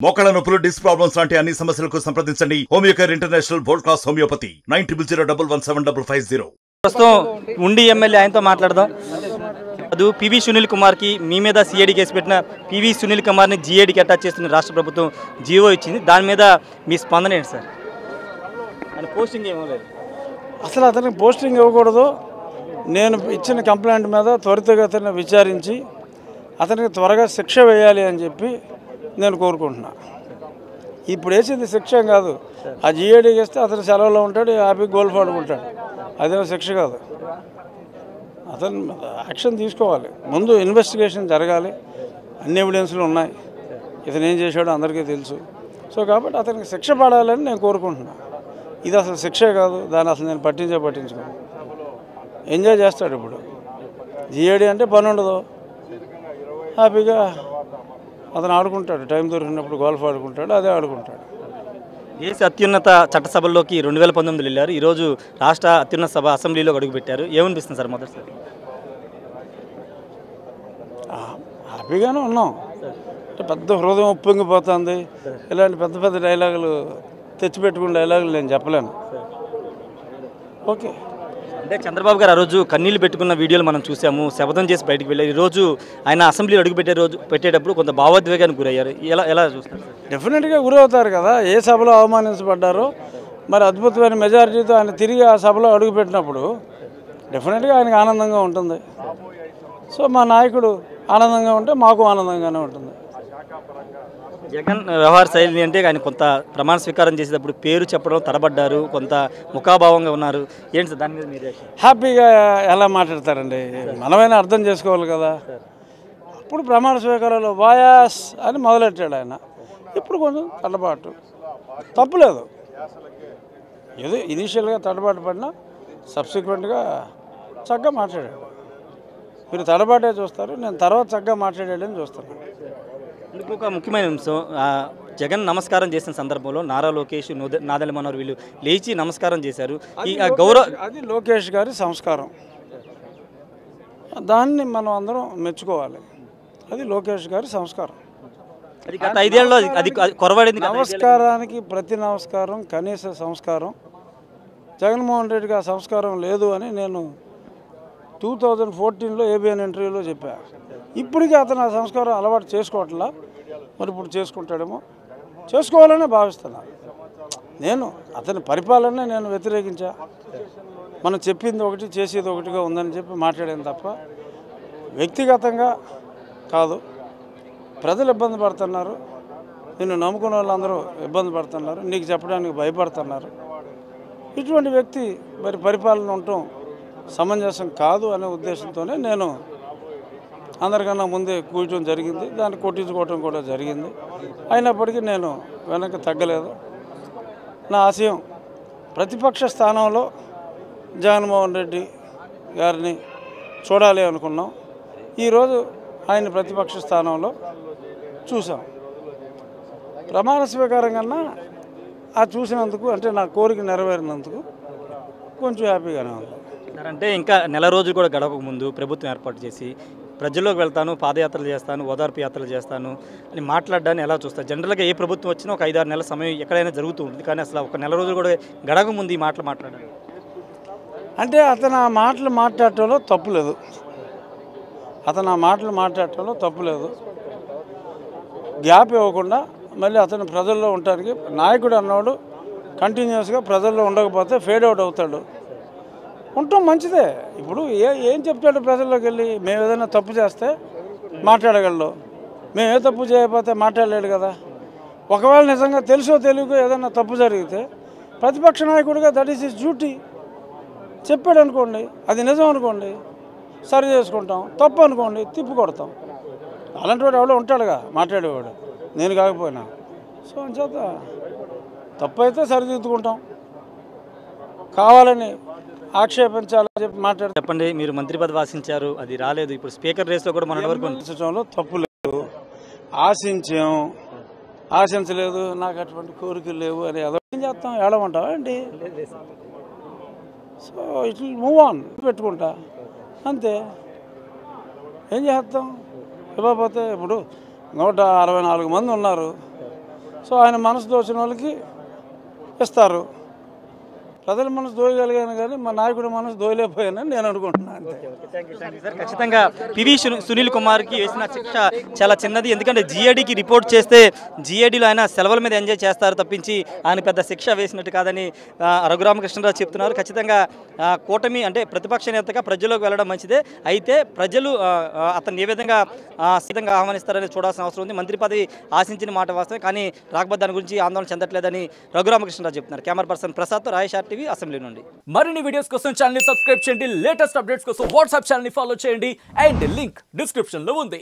మోకాళ్ళ నొప్పులు disc problems లాంటి అన్ని సమస్యలకు సంప్రదించండి homeocare international world class homeopathy nine triple zero double one seven double five zero ప్రస్తుతం ఉండి ఎమ్మెల్యే ఆయనతో మాట్లాడదాం అది పివి సునీల్ కుమార్కి మీ మీద సిఐడి కేసు పెట్టిన పివి సునీల్ కుమార్ని జిఐడికి అటాచ్ చేస్తున్న రాష్ట్ర ప్రభుత్వం జీవో ఇచ్చింది దాని మీద మీ స్పందన ఏంటి సార్ ఆయన పోస్టింగ్ ఏమో లేదు అసలు అతనికి పోస్టింగ్ ఇవ్వకూడదు నేను ఇచ్చిన కంప్లైంట్ మీద త్వరితగతిన విచారించి అతనికి త్వరగా శిక్ష వేయాలి అని చెప్పి నేను కోరుకుంటున్నా ఇప్పుడు వేసేది శిక్ష ఏం కాదు ఆ జిఏడీకి ఇస్తే అతను సెలవులో ఉంటాడు హ్యాపీ గోల్ఫ్ ఆడుకుంటాడు అదేమో శిక్ష కాదు అతను యాక్షన్ తీసుకోవాలి ముందు ఇన్వెస్టిగేషన్ జరగాలి అన్ని ఎవిడెన్స్లు ఉన్నాయి ఇతను ఏం చేశాడో అందరికీ తెలుసు సో కాబట్టి అతనికి శిక్ష పడాలని నేను కోరుకుంటున్నా ఇది అసలు శిక్షే కాదు దాన్ని అసలు నేను పట్టించే పట్టించుకోను ఎంజాయ్ చేస్తాడు ఇప్పుడు జిఏడి అంటే పని ఉండదు హ్యాపీగా అతను ఆడుకుంటాడు టైం దొరికినప్పుడు గోల్ఫ్ ఆడుకుంటాడు అదే ఆడుకుంటాడు దేశ అత్యున్నత చట్టసభల్లోకి రెండు వేల పంతొమ్మిదిలో వెళ్ళారు ఈరోజు రాష్ట్ర అత్యున్నత సభ అసెంబ్లీలో అడుగుపెట్టారు ఏమనిపిస్తుంది సార్ మొదటిసారి ఆ, హ్యాపీగానే ఉన్నాం అంటే పెద్ద హృదయం ఉప్పొంగిపోతుంది ఇలాంటి పెద్ద పెద్ద డైలాగులు తెచ్చిపెట్టుకున్న డైలాగులు నేను చెప్పలేను ఓకే అంటే చంద్రబాబు గారు ఆ రోజు కన్నీళ్లు పెట్టుకున్న వీడియోలు మనం చూసాము శపథం చేసి బయటకు వెళ్ళారు ఈ రోజు ఆయన అసెంబ్లీలో అడుగుపెట్టే రోజు పెట్టేటప్పుడు కొంత భావోద్వేగానికి గురయ్యారు ఎలా ఎలా చూస్తారు సార్ డెఫినెట్గా గురవుతారు కదా ఏ సభలో అవమానించబడ్డారో మరి అద్భుతమైన మెజారిటీతో ఆయన తిరిగి ఆ సభలో అడుగుపెట్టినప్పుడు డెఫినెట్గా ఆయనకు ఆనందంగా ఉంటుంది సో మా నాయకుడు ఆనందంగా ఉంటే మాకు ఆనందంగానే ఉంటుంది జగన్ వ్యవహార శైలి అంటే ఆయన కొంత ప్రమాణ స్వీకారం చేసేటప్పుడు పేరు చెప్పడం తడబడ్డారు కొంత ముఖాభావంగా ఉన్నారు ఏంటి సార్ దాని మీద మీరు reaction? హ్యాపీగా ఎలా మాట్లాడతారండి మనమైనా అర్థం చేసుకోవాలి కదా అప్పుడు ప్రమాణ స్వీకారంలో వాయాస్ అని మొదలెట్టాడు ఆయన ఇప్పుడు కొంచెం తడబాటు తప్పులేదు ఏదో ఇనీషియల్గా తడబాటు పడినా సబ్సిక్వెంట్గా చక్కగా మాట్లాడాడు మీరు తడబాటే చూస్తారు నేను తర్వాత చక్కగా మాట్లాడాడని చూస్తాను ఇంకొక ముఖ్యమైన అంశం ఆ, జగన్ నమస్కారం చేసిన సందర్భంలో నారా లోకేష్ నోద- నాదెళ్ల మనోహర్ వీళ్ళు లేచి నమస్కారం చేశారు ఈ ఆ గౌరవ అది లోకేష్ గారి సంస్కారం దాన్ని మనం అందరం మెచ్చుకోవాలి అది లోకేష్ గారి సంస్కారం అది గత ఐదేళ్లలో అది- అది అది కొరవడింది గత ఐదేళ్లలో. నమస్కారానికి ప్రతి నమస్కారం కనీస సంస్కారం జగన్మోహన్ రెడ్డికి ఆ సంస్కారం లేదు అని నేను టూ థౌజండ్ ఫోర్టీన్లో ఏబిఎన్ ఇంటర్వ్యూలో చెప్పా ఇప్పటికీ అతను ఆ సంస్కారం అలవాటు చేసుకోవట్లా మరి ఇప్పుడు చేసుకుంటాడేమో చేసుకోవాలనే భావిస్తున్నాను నేను అతని పరిపాలనే నేను వ్యతిరేకించా మనం చెప్పింది ఒకటి చేసేది ఒకటిగా ఉందని చెప్పి మాట్లాడాను తప్ప వ్యక్తిగతంగా కాదు ప్రజలు ఇబ్బంది పడుతున్నారు నిన్ను నమ్ముకున్న వాళ్ళందరూ ఇబ్బంది పడుతున్నారు నీకు చెప్పడానికి భయపడుతున్నారు ఇటువంటి వ్యక్తి మరి పరిపాలన ఉండటం సమంజసం కాదు అనే ఉద్దేశంతోనే నేను అందరికన్నా ముందే కూర్చోవడం జరిగింది దాన్ని కొట్టించుకోవటం కూడా జరిగింది అయినప్పటికీ నేను వెనక్కి తగ్గలేదు నా ఆశయం ప్రతిపక్ష స్థానంలో జగన్మోహన్ రెడ్డి గారిని చూడాలి అనుకున్నాం ఈరోజు ఆయన ప్రతిపక్ష స్థానంలో చూసాం ప్రమాణ స్వీకారం కన్నా ఆ చూసినందుకు అంటే నా కోరిక నెరవేరినందుకు కొంచెం హ్యాపీగానే ఉంది సార్, అంటే ఇంకా నెల రోజులు కూడా గడవక ముందు ప్రభుత్వం ఏర్పాటు చేసి ప్రజల్లోకి వెళ్తాను పాదయాత్రలు చేస్తాను ఓదార్పు యాత్రలు చేస్తాను అని మాట్లాడడాన్ని ఎలా చూస్తారు జనరల్గా ఏ ప్రభుత్వం వచ్చినా ఒక ఐదారు నెలల సమయం ఎక్కడైనా జరుగుతూ ఉంటుంది కానీ అసలు ఒక నెల రోజులు కూడా గడవక ముందు ఈ మాటలు మాట్లాడారు అంటే అతను ఆ మాటలు మాట్లాడటంలో తప్పులేదు అతను ఆ మాటలు మాట్లాడటంలో తప్పులేదు గ్యాప్ ఇవ్వకుండా మళ్ళీ అతను ప్రజల్లో ఉండటానికి నాయకుడు అన్నవాడు కంటిన్యూస్గా ప్రజల్లో ఉండకపోతే ఫేడ్ అవుట్ అవుతాడు ఉండటం మంచిదే ఇప్పుడు ఏ ఏం చెప్తాడు ప్రజల్లోకి వెళ్ళి మేము ఏదైనా తప్పు చేస్తే మాట్లాడగలడు మేము ఏ తప్పు చేయకపోతే మాట్లాడలేడు కదా ఒకవేళ నిజంగా తెలుసో తెలియకో ఏదైనా తప్పు జరిగితే ప్రతిపక్ష నాయకుడిగా దట్ ఈస్ ఇస్ డ్యూటీ చెప్పాడు అనుకోండి అది నిజం అనుకోండి సరి చేసుకుంటాం తప్పు అనుకోండి తిప్పి కొడతాం అలాంటి వాడు ఎవడో ఉంటాడుగా మాట్లాడేవాడు నేను కాకపోయినా సో అంచేత తప్పు అయితే సరిదిద్దుకుంటాం కావాలని ఆక్షేపించాలని చెప్పి మాట్లాడితే చెప్పండి మీరు మంత్రి పదవి ఆశించారు అది రాలేదు ఇప్పుడు స్పీకర్ రేస్లో కూడా మొన్నటి వరకు ఉంది. ఆశించడంలో తప్పు లేదు ఆశించాం ఆశించలేదు నాకు అటువంటి కోరికలు లేవు అని ఏదో ఏం చేస్తాం ఏడమంటావా అండి సో ఇట్ మూవ్ ఆన్ పెట్టుకుంటా అంతే ఏం చేస్తాం ఇవ్వకపోతే ఇప్పుడు నూట అరవై నాలుగు మంది ఉన్నారు సో ఆయన మనసు దోచిన వాళ్ళకి ఇస్తారు ప్రజల మనసు దోయగలిగాను కానీ మా నాయకుడి మనసు దోయలేకపోయానని నేను అనుకుంటున్నాను అంతే సార్ ఖచ్చితంగా పివి సు- సునీల్ కుమార్కి వేసిన శిక్ష చాలా చిన్నది ఎందుకంటే జిఏడికి రిపోర్ట్ చేస్తే జిఏడిలో ఆయన సెలవుల మీద ఎంజాయ్ చేస్తారు తప్పించి ఆయన పెద్ద శిక్ష వేసినట్టు కాదని ఆ, రఘురామకృష్ణరాజు చెప్తున్నారు ఖచ్చితంగా ఆ, కూటమి అంటే ప్రతిపక్ష నేతగా ప్రజల్లోకి వెళ్ళడం మంచిదే అయితే ప్రజలు ఆ, ఆ, అతన్ని ఏ విధంగా ఆ, సిద్ధంగా ఆహ్వానిస్తారని చూడాల్సిన అవసరం ఉంది మంత్రి పదవి ఆశించిన మాట వాస్తవే కానీ రాకపోతే దాని గురించి ఆందోళన చెందట్లేదని రఘురామకృష్ణరాజు చెప్తున్నారు కెమెరా పర్సన్ ప్రసాద్ రాయశార్ టీవీ అసెంబ్లీ నుండి మరిన్ని వీడియోస్ కోసం ఛానల్ ని సబ్స్క్రైబ్ చేయండి లేటెస్ట్ అప్డేట్స్ కోసం వాట్సాప్ ఛానల్ ని ఫాలో చేయండి అండ్ లింక్ డిస్క్రిప్షన్ లో ఉంది